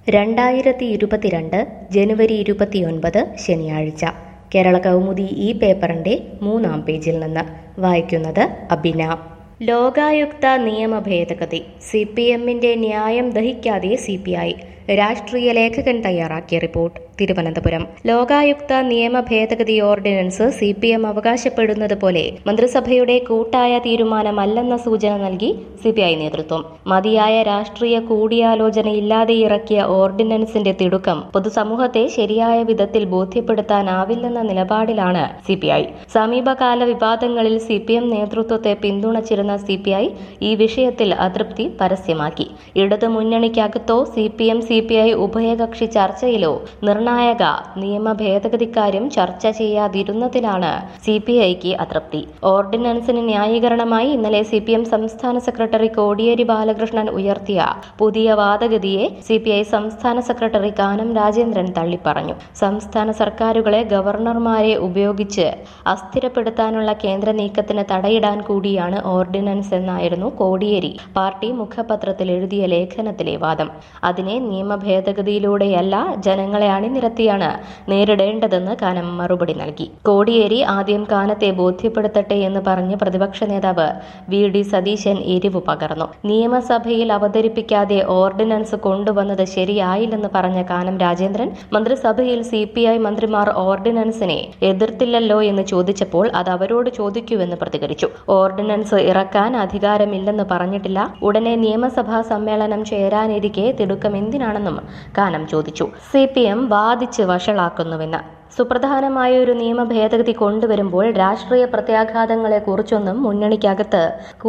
രണ്ടായിരത്തി ഇരുപത്തിരണ്ട് ജനുവരി ഇരുപത്തിയൊൻപത് ശനിയാഴ്ച കേരള കൗമുദി ഈ പേപ്പറിന്റെ മൂന്നാം പേജിൽ നിന്ന് വായിക്കുന്നത് അബിന ലോകായുക്ത നിയമ ഭേദഗതി സി പി എമ്മിന്റെ ന്യായം ദഹിക്കാതെ സി പി ഐ രാഷ്ട്രീയ ലേഖകൻ തയ്യാറാക്കിയ റിപ്പോർട്ട് തിരുവനന്തപുരം ലോകായുക്ത നിയമ ഭേദഗതി ഓർഡിനൻസ് സി പി എം അവകാശപ്പെടുന്നത് പോലെ മന്ത്രിസഭയുടെ കൂട്ടായ തീരുമാനമല്ലെന്ന സൂചന നൽകി സി പി ഐ നേതൃത്വം മതിയായ രാഷ്ട്രീയ കൂടിയാലോചനയില്ലാതെ ഇറക്കിയ ഓർഡിനൻസിന്റെ തിടുക്കം പൊതുസമൂഹത്തെ ശരിയായ വിധത്തിൽ ബോധ്യപ്പെടുത്താനാവില്ലെന്ന നിലപാടിലാണ് സി പി ഐ സമീപകാല വിവാദങ്ങളിൽ സി പി എം നേതൃത്വത്തെ പിന്തുണച്ചിരുന്ന സി പി ഐ ഈ വിഷയത്തിൽ അതൃപ്തി പരസ്യമാക്കി ഇടതു മുന്നണിക്കകത്തോ C P M C P I ഉഭയകക്ഷി ചർച്ചയിലോ നിർണായക നിയമ ഭേദഗതിക്കാര്യം ചർച്ച ചെയ്യാതിരുന്നതിലാണ് സി പി ഐക്ക് അതൃപ്തി ഓർഡിനൻസിന് ന്യായീകരണമായി ഇന്നലെ സി പി എം സംസ്ഥാന സെക്രട്ടറി കോടിയേരി ബാലകൃഷ്ണൻ ഉയർത്തിയ പുതിയ വാദഗതിയെ സി പി ഐ സംസ്ഥാന സെക്രട്ടറി കാനം രാജേന്ദ്രൻ തള്ളിപ്പറഞ്ഞു സംസ്ഥാന സർക്കാരുകളെ ഗവർണർമാരെ ഉപയോഗിച്ച് അസ്ഥിരപ്പെടുത്താനുള്ള കേന്ദ്ര നീക്കത്തിന് തടയിടാൻ കൂടിയാണ് ഓർഡിനൻസ് എന്നായിരുന്നു കോടിയേരി പാർട്ടി മുഖപത്രത്തിൽ എഴുതിയ ലേഖനത്തിലെ വാദം അതിനെ നിയമ ഭേദഗതിയിലൂടെയല്ല ജനങ്ങളെ അണിനിരത്തിയാണ് നേരിടേണ്ടതെന്ന് കാനം മറുപടി നൽകി കോടിയേരി ആദ്യം കാനത്തെ ബോധ്യപ്പെടുത്തട്ടെ എന്ന് പറഞ്ഞ് പ്രതിപക്ഷ നേതാവ് വി ഡി സതീശൻ എരിവ് പകർന്നു നിയമസഭയിൽ അവതരിപ്പിക്കാതെ ഓർഡിനൻസ് കൊണ്ടുവന്നത് ശരിയായില്ലെന്ന് പറഞ്ഞ കാനം രാജേന്ദ്രൻ മന്ത്രിസഭയിൽ സി പി ഐ മന്ത്രിമാർ ഓർഡിനൻസിനെ എതിർത്തില്ലല്ലോ എന്ന് ചോദിച്ചപ്പോൾ അത് അവരോട് ചോദിക്കൂവെന്ന് പ്രതികരിച്ചു ഓർഡിനൻസ് ഇറക്കാൻ അധികാരമില്ലെന്ന് പറഞ്ഞിട്ടില്ല ഉടനെ നിയമസഭാ സമ്മേളനം ചേരാനിരിക്കെ തിടുക്കം എന്തിനാണെന്നും കാനം ചോദിച്ചു സി പി എം വാദിച്ച് വഷളാക്കുന്നുവെന്ന് സുപ്രധാനമായ ഒരു നിയമ ഭേദഗതി കൊണ്ടുവരുമ്പോൾ രാഷ്ട്രീയ പ്രത്യാഘാതങ്ങളെ കുറിച്ചൊന്നും മുന്നണിക്കകത്ത്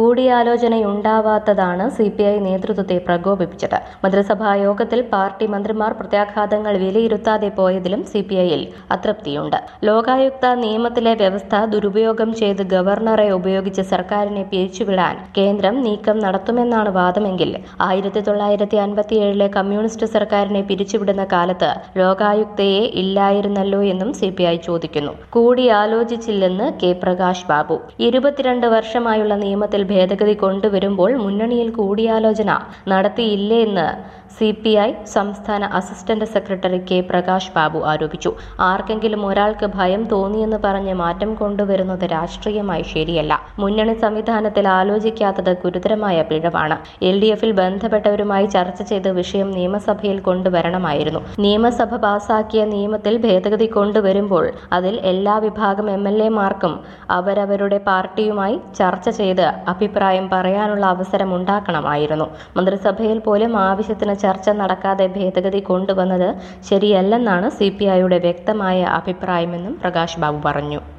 കൂടിയാലോചനയുണ്ടാവാത്തതാണ് സി പി ഐ നേതൃത്വത്തെ പ്രകോപിപ്പിച്ചത് മന്ത്രിസഭാ യോഗത്തിൽ പാർട്ടി മന്ത്രിമാർ പ്രത്യാഘാതങ്ങൾ വിലയിരുത്താതെ പോയതിലും സി പി ഐയിൽ അതൃപ്തിയുണ്ട് ലോകായുക്ത നിയമത്തിലെ വ്യവസ്ഥ ദുരുപയോഗം ചെയ്ത് ഗവർണറെ ഉപയോഗിച്ച് സർക്കാരിനെ പിരിച്ചുവിടാൻ കേന്ദ്രം നീക്കം നടത്തുമെന്നാണ് വാദമെങ്കിൽ ആയിരത്തി തൊള്ളായിരത്തി അൻപത്തിയേഴിലെ കമ്മ്യൂണിസ്റ്റ് സർക്കാരിനെ പിരിച്ചുവിടുന്ന കാലത്ത് ലോകായുക്തയെ ഇല്ലായിരുന്നല്ലോ എന്നും സി പി ഐ ചോദിക്കുന്നു കൂടിയാലോചിച്ചില്ലെന്ന് കെ പ്രകാശ് ബാബു ഇരുപത്തിരണ്ട് വർഷമായുള്ള നിയമത്തിൽ ഭേദഗതി കൊണ്ടുവരുമ്പോൾ മുന്നണിയിൽ കൂടിയാലോചന നടത്തിയില്ലേ എന്ന് സി പി ഐ സംസ്ഥാന assistant secretary K Prakash Babu ആരോപിച്ചു ആർക്കെങ്കിലും ഒരാൾക്ക് ഭയം തോന്നിയെന്ന് പറഞ്ഞ് മാറ്റം കൊണ്ടുവരുന്നത് രാഷ്ട്രീയമായി ശരിയല്ല മുന്നണി സംവിധാനത്തിൽ ആലോചിക്കാത്തത് ഗുരുതരമായ പിഴവാണ് എൽ ഡി എഫിൽ ബന്ധപ്പെട്ടവരുമായി ചർച്ച ചെയ്ത് വിഷയം നിയമസഭയിൽ കൊണ്ടുവരണമായിരുന്നു നിയമസഭ പാസാക്കിയ നിയമത്തിൽ ഭേദഗതി കൊണ്ടുവരുമ്പോൾ അതിൽ എല്ലാ വിഭാഗം എം എൽ എമാർക്കും അവരവരുടെ പാർട്ടിയുമായി ചർച്ച ചെയ്ത് അഭിപ്രായം പറയാനുള്ള അവസരം ഉണ്ടാക്കണമായിരുന്നു മന്ത്രിസഭയിൽ പോലും ആവശ്യത്തിന് ചർച്ച നടക്കാതെ ഭേദഗതി കൊണ്ടുവന്നത് ശരിയല്ലെന്നാണ് സി പി ഐയുടെ വ്യക്തമായ അഭിപ്രായമെന്നും പ്രകാശ് ബാബു പറഞ്ഞു